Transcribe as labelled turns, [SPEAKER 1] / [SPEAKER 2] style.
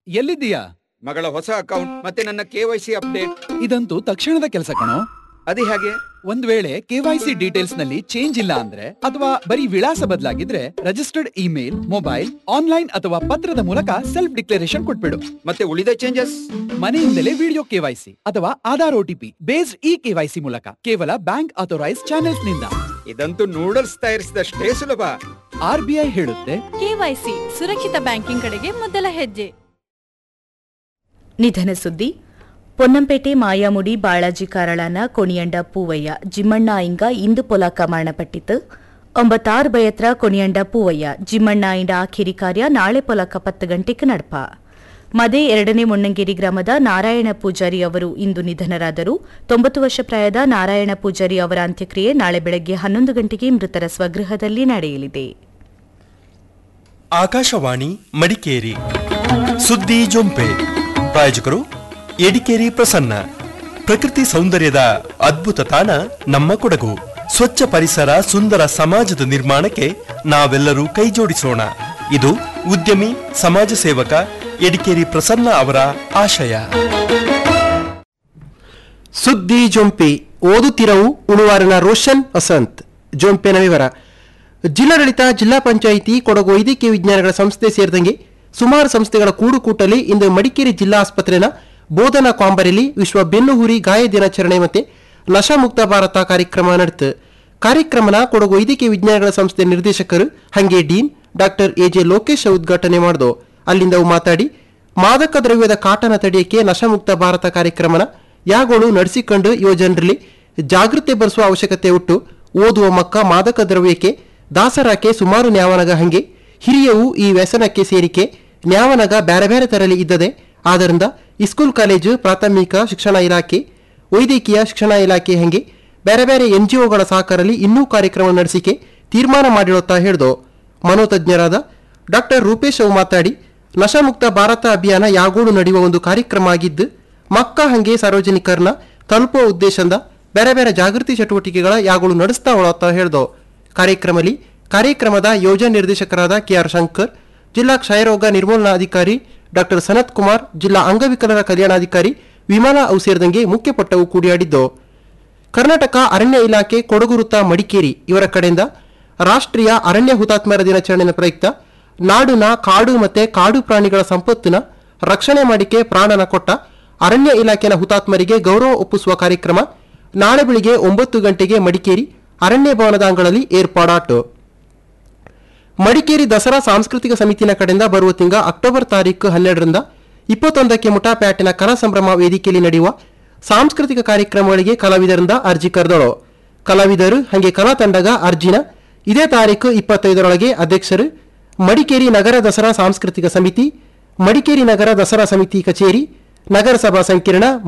[SPEAKER 1] ಎಲ್ಲಿದ್ದೀಯಾ
[SPEAKER 2] ಮಗಳ ಹೊಸ ಅಕೌಂಟ್ ಮತ್ತೆ ನನ್ನ ಕೆ ವೈ ಸಿ ಅಪ್ಡೇಟ್
[SPEAKER 1] ಇದಂತೂ ತಕ್ಷಣದ ಕೆಲಸ ಕಣೋ
[SPEAKER 2] ಅದೇ ಹಾಗೆ
[SPEAKER 1] ಒಂದ್ ವೇಳೆ ಕೆವೈಸಿ ಡೀಟೇಲ್ಸ್ ನಲ್ಲಿ ಚೇಂಜ್ ಇಲ್ಲ ಅಂದ್ರೆ ಅಥವಾ ಬರೀ ವಿಳಾಸ ಬದಲಾಗಿದ್ರೆ ರಿಜಿಸ್ಟರ್ಡ್ ಇಮೇಲ್ ಮೊಬೈಲ್ ಆನ್ಲೈನ್ ಅಥವಾ ಪತ್ರದ ಮೂಲಕ ಸೆಲ್ಫ್ ಡಿಕ್ಲರೇಷನ್ ಕೊಟ್ಬಿಡು
[SPEAKER 2] ಮತ್ತೆ ಉಳಿದ ಚೇಂಜಸ್
[SPEAKER 1] ಮನೆಯಿಂದಲೇ ವಿಡಿಯೋ ಕೆವೈಸಿ ಅಥವಾ Aadhaar OTP based e KYC ಮೂಲಕ ಕೇವಲ ಬ್ಯಾಂಕ್ ಅಥೋರೈಸ್ ಚಾನೆಲ್ಸ್ ನಿಂದ
[SPEAKER 2] ಇದಂತೂ ನೂಡಲ್ಸ್ ತಯಾರಿಸಿದಷ್ಟೇ ಸುಲಭ
[SPEAKER 1] ಆರ್ ಬಿ ಐ ಹೇಳುತ್ತೆ
[SPEAKER 3] ಕೆವೈಸಿ ಸುರಕ್ಷಿತ ಬ್ಯಾಂಕಿಂಗ್ ಕಡೆಗೆ ಮೊದಲ ಹೆಜ್ಜೆ
[SPEAKER 4] ನಿಧನ ಸುದ್ದಿ ಪೊನ್ನಂಪೇಟೆ ಮಾಯಾಮುಡಿ ಬಾಳಾಜಿ ಕಾರಳನ ಕೊಣಿಯಂಡ ಪೂವಯ್ಯ ಜಿಮ್ಮಣ್ಣ ಇಂಗ ಇಂದು ಪೊಲಕ ಮರಣಪಟ್ಟಿತು ಒಂಬತ್ತಾರು ಬಯತ್ರ ಕೊಣಿಯಂಡ ಪೂವಯ್ಯ ಜಿಮ್ಮಣ್ಣ ಇಂಡ ಆಖಿರಿ ಕಾರ್ಯ ನಾಳೆ ಪೊಲಕ ಪತ್ತು ಗಂಟೆಗೆ ನಡಪ ಮದೆ ಎರಡನೇ ಮೊಣ್ಣಂಗೇರಿ ಗ್ರಾಮದ ನಾರಾಯಣ ಪೂಜಾರಿ ಅವರು ಇಂದು ನಿಧನರಾದರು ತೊಂಬತ್ತು ವರ್ಷ ಪ್ರಾಯದ ನಾರಾಯಣ ಪೂಜಾರಿ ಅವರ ಅಂತ್ಯಕ್ರಿಯೆ ನಾಳೆ ಬೆಳಗ್ಗೆ ಹನ್ನೊಂದು ಗಂಟೆಗೆ ಮೃತರ ಸ್ವಗೃಹದಲ್ಲಿ ನಡೆಯಲಿದೆ
[SPEAKER 5] ಆಕಾಶವಾಣಿ ಮಡಿಕೇರಿ ಸುದ್ದಿ ಜೊಂಪೆ ಪ್ರಾಯೋಜಕರು ಎಡಿಕೇರಿ ಪ್ರಸನ್ನ ಪ್ರಕೃತಿ ಸೌಂದರ್ಯದ ಅದ್ಭುತ ತಾಣ ನಮ್ಮ ಕೊಡಗು ಸ್ವಚ್ಛ ಪರಿಸರ ಸುಂದರ ಸಮಾಜದ ನಿರ್ಮಾಣಕ್ಕೆ ನಾವೆಲ್ಲರೂ ಕೈಜೋಡಿಸೋಣ ಇದು ಉದ್ಯಮಿ ಸಮಾಜ ಸೇವಕ ಎಡಿಕೇರಿ ಪ್ರಸನ್ನ ಅವರ ಆಶಯ
[SPEAKER 6] ಸುದ್ದಿ ಜೊಂಪಿ ಓದುತ್ತಿರವು ಉಳುವಾರನ ರೋಷನ್ ವಸಂತ್ ಜೊಂಪೆನ ವಿವರ ಜಿಲ್ಲಾಡಳಿತ ಜಿಲ್ಲಾ ಪಂಚಾಯಿತಿ ಕೊಡಗು ವೈದ್ಯಕೀಯ ವಿಜ್ಞಾನಗಳ ಸಂಸ್ಥೆ ಸೇರಿದಂಗೆ ಸುಮಾರು ಸಂಸ್ಥೆಗಳ ಕೂಡುಕೂಟಲಿ ಇಂದು ಮಡಿಕೇರಿ ಜಿಲ್ಲಾ ಆಸ್ಪತ್ರೆನ ಬೋಧನಾ ಕಾಂಬರಿಲಿ ವಿಶ್ವ ಬೆನ್ನುಹುರಿ ಗಾಯ ದಿನಾಚರಣೆ ಮತ್ತೆ ನಶಾಮುಕ್ತ ಭಾರತ ಕಾರ್ಯಕ್ರಮ ನಡೆತು ಕಾರ್ಯಕ್ರಮನ ಕೊಡಗು ವೈದ್ಯಕೀಯ ವಿಜ್ಞಾನಗಳ ಸಂಸ್ಥೆ ನಿರ್ದೇಶಕರು ಹಂಗೆ ಡೀನ್ ಡಾಕ್ಟರ್ ಎಜೆ ಲೋಕೇಶ್ ಉದ್ಘಾಟನೆ ಮಾಡಿದು ಅಲ್ಲಿಂದ ಅವು ಮಾತಾಡಿ ಮಾದಕ ದ್ರವ್ಯದ ಕಾಟನ ತಡೆಯಕ್ಕೆ ನಶಾಮುಕ್ತ ಭಾರತ ಕಾರ್ಯಕ್ರಮನ ಯಾಗಳು ನಡೆಸಿಕೊಂಡು ಯುವ ಜನರಲ್ಲಿ ಜಾಗೃತಿ ಬರೆಸುವ ಅವಶ್ಯಕತೆ ಉಟ್ಟು ಓದುವ ಮಕ್ಕ ಮಾದಕ ದ್ರವ್ಯಕ್ಕೆ ದಾಸರಾಕೆ ಸುಮಾರು ನ್ಯಾವನಗ ಹಂಗೆ ಹಿರಿಯವು ಈ ವ್ಯಸನಕ್ಕೆ ಸೇರಿಕೆ ನ್ಯಾವನಗ ಬ್ಯಾರೆ ಬ್ಯಾರೆ ತರಲಿ ಇದ್ದದೆ ಆದ್ದರಿಂದ ಇಸ್ಕೂಲ್ ಕಾಲೇಜು ಪ್ರಾಥಮಿಕ ಶಿಕ್ಷಣ ಇಲಾಖೆ ವೈದ್ಯಕೀಯ ಶಿಕ್ಷಣ ಇಲಾಖೆ ಹಂಗೆ ಬೇರೆ ಬೇರೆ ಎನ್ ಜಿ ಒಗಳ ಸಹಕಾರದಲ್ಲಿ ಇನ್ನೂ ಕಾರ್ಯಕ್ರಮ ನಡೆಸಿಕೆ ತೀರ್ಮಾನ ಮಾಡಿರುತ್ತಾ ಹೇಳಿದು ಮನೋತಜ್ಞರಾದ ಡಾಕ್ಟರ್ ರೂಪೇಶ್ ಅವು ಮಾತಾಡಿ ನಶಾಮುಕ್ತ ಭಾರತ ಅಭಿಯಾನ ಯಾಗೋಡು ನಡೆಯುವ ಒಂದು ಕಾರ್ಯಕ್ರಮ ಆಗಿದ್ದು ಮಕ್ಕ ಹಂಗೆ ಸಾರ್ವಜನಿಕರನ್ನ ತಲುಪುವ ಉದ್ದೇಶದಿಂದ ಬೇರೆ ಬೇರೆ ಜಾಗೃತಿ ಚಟುವಟಿಕೆಗಳ ಯಾಗೋಳು ನಡೆಸ್ತಾ ಒಳತ್ತ ಹೇಳ್ದು ಕಾರ್ಯಕ್ರಮದಲ್ಲಿ ಕಾರ್ಯಕ್ರಮದ ಯೋಜನಾ ನಿರ್ದೇಶಕರಾದ ಕೆಆರ್ ಶಂಕರ್ ಜಿಲ್ಲಾ ಕ್ಷಯರೋಗ ನಿರ್ಮೂಲನಾ ಅಧಿಕಾರಿ ಡಾಕ್ಟರ್ ಸನತ್ ಕುಮಾರ್ ಜಿಲ್ಲಾ ಅಂಗವಿಕಲರ ಕಲ್ಯಾಣಾಧಿಕಾರಿ ವಿಮಾನ ಅವು ಸೇರಿದಂಗೆ ಮುಖ್ಯ ಪಟ್ಟವು ಕೂಡಿಯಾಡಿದ್ದು ಕರ್ನಾಟಕ ಅರಣ್ಯ ಇಲಾಖೆ ಕೊಡಗು ವೃತ್ತ ಮಡಿಕೇರಿ ಇವರ ಕಡೆಯಿಂದ ರಾಷ್ಟ್ರೀಯ ಅರಣ್ಯ ಹುತಾತ್ಮರ ದಿನಾಚರಣೆಯ ಪ್ರಯುಕ್ತ ನಾಡಿನ ಕಾಡು ಮತ್ತೆ ಕಾಡು ಪ್ರಾಣಿಗಳ ಸಂಪತ್ತಿನ ರಕ್ಷಣೆ ಮಾಡಿಕೆ ಪ್ರಾಣನ ಕೊಟ್ಟ ಅರಣ್ಯ ಇಲಾಖೆಯ ಹುತಾತ್ಮರಿಗೆ ಗೌರವ ಒಪ್ಪಿಸುವ ಕಾರ್ಯಕ್ರಮ ನಾಳೆ ಬೆಳಿಗ್ಗೆ ಒಂಬತ್ತು ಗಂಟೆಗೆ ಮಡಿಕೇರಿ ಅರಣ್ಯ ಭವನದ ಅಂಗಳಲ್ಲಿ ಏರ್ಪಾಡಾಟು ಮಡಿಕೇರಿ ದಸರಾ ಸಾಂಸ್ಕೃತಿಕ ಸಮಿತಿನ ಕಡೆಯಿಂದ ಬರುವ ತಿಂಗ ಅಕ್ಟೋಬರ್ ತಾರೀಕು ಹನ್ನೆರಡರಿಂದ ಇಪ್ಪತ್ತೊಂದಕ್ಕೆ ಮುಟಾಪೇಟಿನ ಕಲಾ ಸಂಭ್ರಮ ವೇದಿಕೆಯಲ್ಲಿ ನಡೆಯುವ ಸಾಂಸ್ಕೃತಿಕ ಕಾರ್ಯಕ್ರಮಗಳಿಗೆ ಕಲಾವಿದರಿಂದ ಅರ್ಜಿ ಕರೆದಳು ಕಲಾವಿದರು ಹಾಗೆ ಕಲಾ ತಂಡಗ ಅರ್ಜಿನ ಇದೇ ತಾರೀಕು ಇಪ್ಪತ್ತೈದರೊಳಗೆ ಅಧ್ಯಕ್ಷರು ಮಡಿಕೇರಿ ನಗರ ದಸರಾ ಸಾಂಸ್ಕೃತಿಕ ಸಮಿತಿ ಮಡಿಕೇರಿ ನಗರ ದಸರಾ ಸಮಿತಿ ಕಚೇರಿ ನಗರಸಭಾ ಸಂಕೀರ್ಣ